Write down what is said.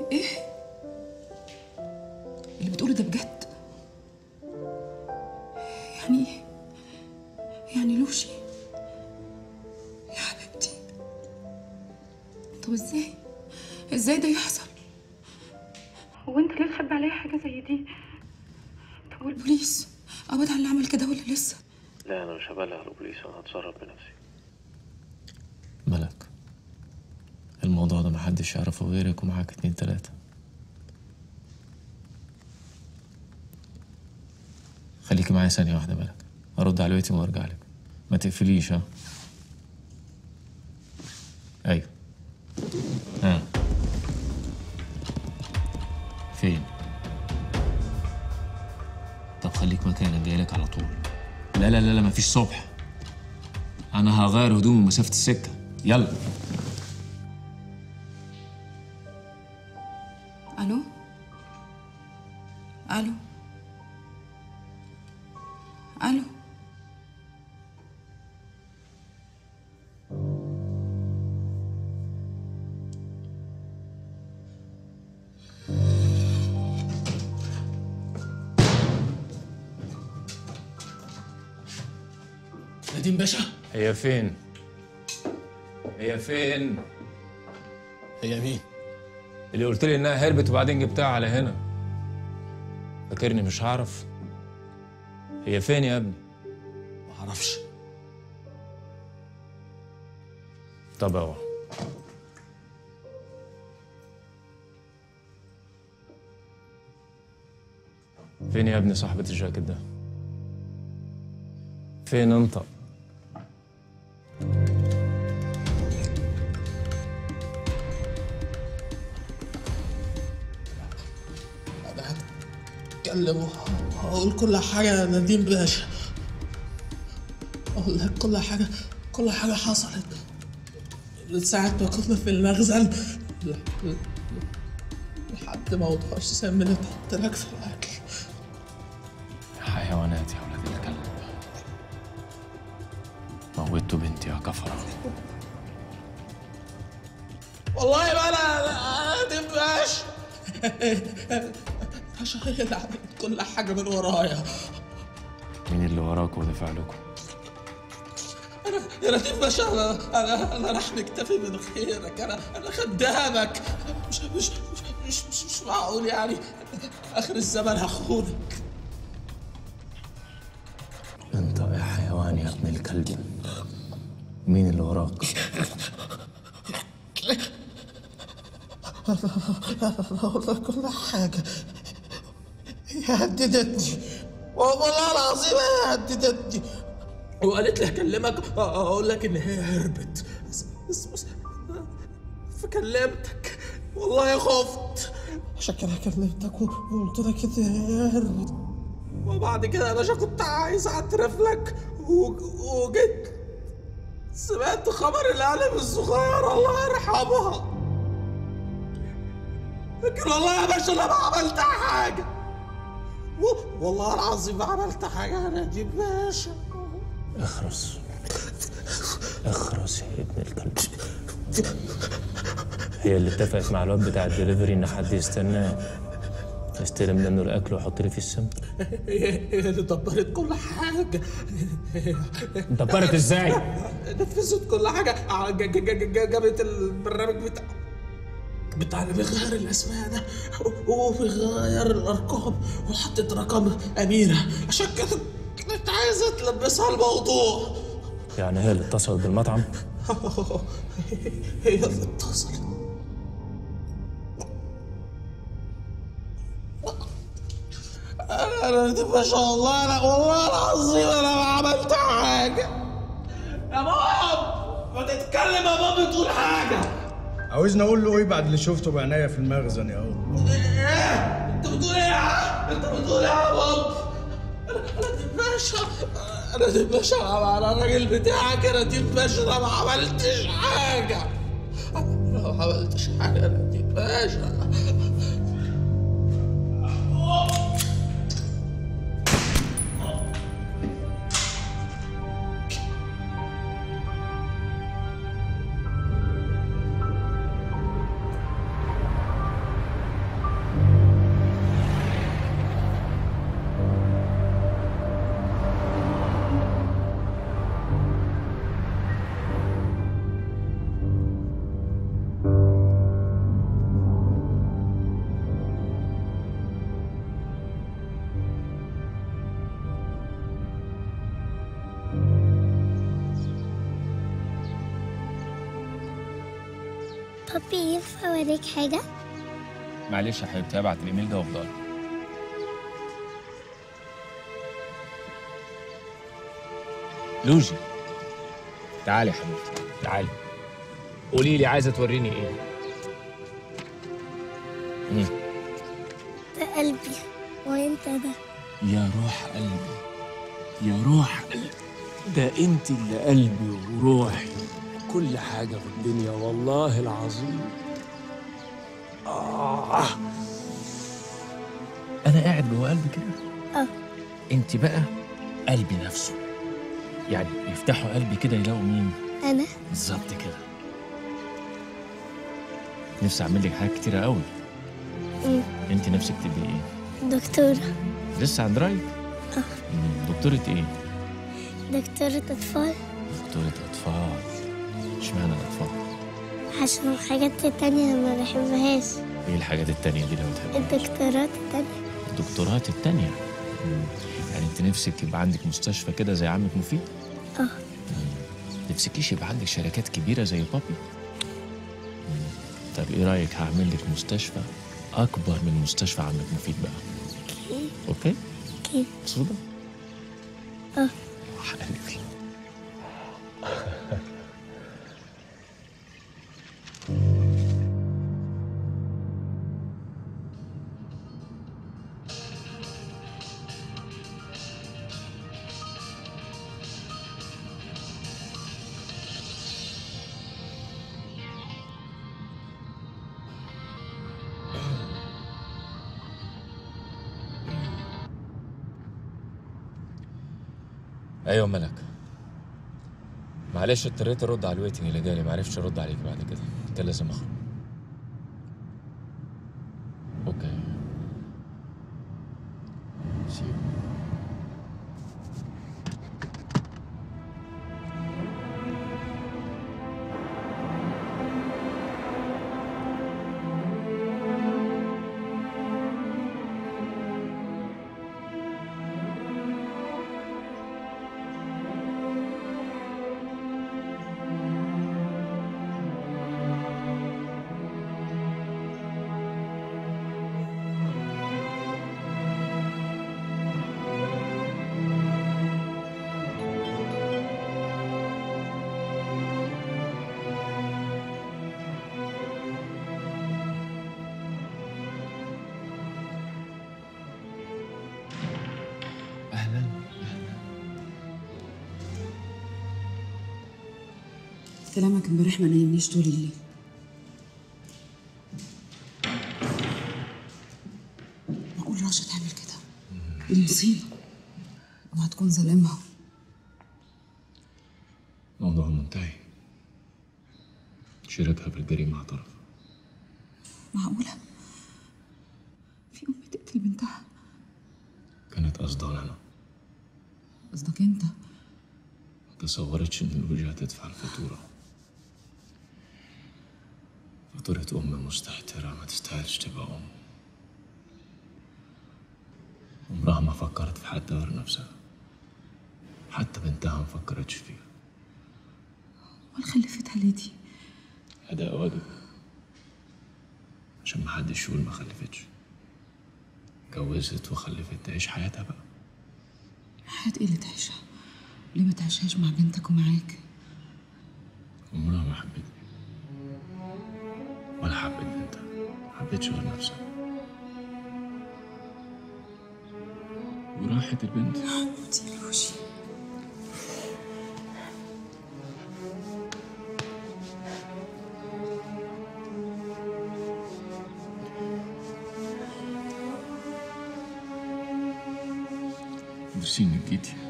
ايه اللي بتقوله ده بجد يعني ايه يعني لوشي يا حبيبتي طب ازاي ازاي ده يحصل هو انت ليه تخبي عليا حاجه زي دي طب والبوليس قبض على اللي عمل كده ولا لسه لا انا مش هبلغ البوليس انا هتصرف بنفسي ملك الموضوع ده محدش يعرفه غيرك ومعاك اتنين تلاتة خليكي معايا ثانية واحدة ملك هرد على بيتي وارجع لك ما تقفليش ها ايوه ها فين طب خليك مكانك جايلك على طول لا لا لا لا مفيش صبح انا هغير هدومي مسافة السكة يلا الو الو الو نديم باشا هي فين؟ هي فين؟ هي مين؟ اللي قلت لي انها هربت وبعدين جبتها على هنا فاكرني مش هعرف هي فين يا ابني؟ معرفش طب اهو فين يا ابني صاحبة الجاكيت ده؟ فين انت؟ انا هتكلم وهقول كل حاجة يا نديم باشا اقول لك كل حاجة كل حاجة حصلت من ساعة ما كنا في المخزن ل- ل- لحد موضوع السم اللي اتحط لك في الأكل حيوانات يا ولاد الكلب موتوا بنتي يا كفرة والله ما انا انا نديم باشا باشا هي اللي عملت كل حاجة من ورايا مين اللي وراك ودافع لكم؟ انا يا لطيف باشا انا انا انا راح مكتفي من خيرك انا انا خدامك مش مش مش مش, مش, مش معقول يعني اخر الزمن هخونك انت يا حيوان يا ابن الكلب مين اللي وراك؟ اقول لك كل حاجه هي هددتني والله العظيم هي هددتني وقالت لي هكلمك اقول لك ان هي هربت بس بس, بس فكلمتك والله خفت عشان كده كلمتك وقلت لك ان هي هربت وبعد كده يا باشا كنت عايز اعترف لك و- وجيت سمعت خبر القلم الصغير الله يرحمها لكن والله يا باشا انا ما عملت حاجه و- والله العظيم ما عملت حاجه انا دي باشا اخرس اخرس يا ابن الكلب هي اللي اتفقت مع الواد بتاع الدليفري ان حد يستناه يستلم منه الاكل ويحط لي فيه السم هي هي اللي دبرت كل حاجه دبرت ازاي؟ نفذت كل حاجه ع- ج- ج- ج- ج- جابت البرنامج بتاع بتاع اللي بيغير الاسماء ده وبيغير الارقام وحطت رقم اميره عشان كده كانت عايزه تلبسها الموضوع يعني هي اللي اتصلت بالمطعم هي اللي اتصلت انا دي ما شاء الله انا والله العظيم انا ما عملت حاجه يا مام ما تتكلم يا مام تقول حاجه عاوزني اقول له ايه بعد اللي شفته بعناية في المخزن يا هو ايه انت بتقول ايه يا عم؟ انت بتقول ايه يا مام انا انا دي باشا انا دي باشا انا الراجل بتاعك انا دي باشا انا ما عملتش حاجه انا ما عملتش حاجه انا دي باشا بابي ينفع اوريك حاجة؟ معلش يا حبيبتي ابعت الايميل ده وافضل لوجي تعالي يا حبيبتي تعالي قولي لي عايزه توريني ايه مم. ده قلبي وانت ده يا روح قلبي يا روح قلبي ده انت اللي قلبي وروحي كل حاجة في الدنيا والله العظيم آه. أنا قاعد جوه قلبي كده اه انت بقى قلبي نفسه يعني يفتحوا قلبي كده يلاقوا مين انا بالظبط كده نفسي اعمل لك حاجات كتيرة قوي مم. انت نفسك تبقي ايه دكتورة لسه عند رايك اه مم، دكتورة ايه دكتورة اطفال دكتورة اطفال اشمعنى الاطفال عشان الحاجات التانية ما بحبهاش ايه الحاجات التانية دي لو تحب الدكتورات التانية الدكتورات التانية مم. يعني انت نفسك يبقى عندك مستشفى كده زي عمك مفيد اه نفسكيش يبقى عندك شركات كبيرة زي بابي مم. طب ايه رأيك هعمل لك مستشفى أكبر من مستشفى عمك مفيد بقى أوكي؟ اوكي مبسوطة؟ اه حبيبي ايوه ملك معلش اضطريت ارد على الويتنج اللي جالي معرفش ارد عليك بعد كده كان لازم اخرج اوكي See you. اهلا كلامك امبارح ما نايمنيش طول الليل معقول راشا تعمل كده دي مصيبة وهتكون ظالمها موضوع منتهي شركها بالجريمة اعترف معقولة في أم تقتل بنتها كانت قصدها انا قصدك أنت ما تصورتش ان الوجهة هتدفع الفاتورة فاتورة أم مستهترة ما تستاهلش تبقى أم عمرها ما فكرت في حد غير نفسها حتى بنتها ما فكرتش فيها أمال خلفتها ليه دي أداء واجب عشان محدش يقول ما خلفتش اتجوزت وخلفت تعيش حياتها بقى حياة إيه اللي تعيشها ليه ما تعيشهاش مع بنتك ومعاك عمرها ما حبتني ولا حبت بنتها ما حبتش غير نفسها وراحت البنت دي لوشي ميرسي انك جيتي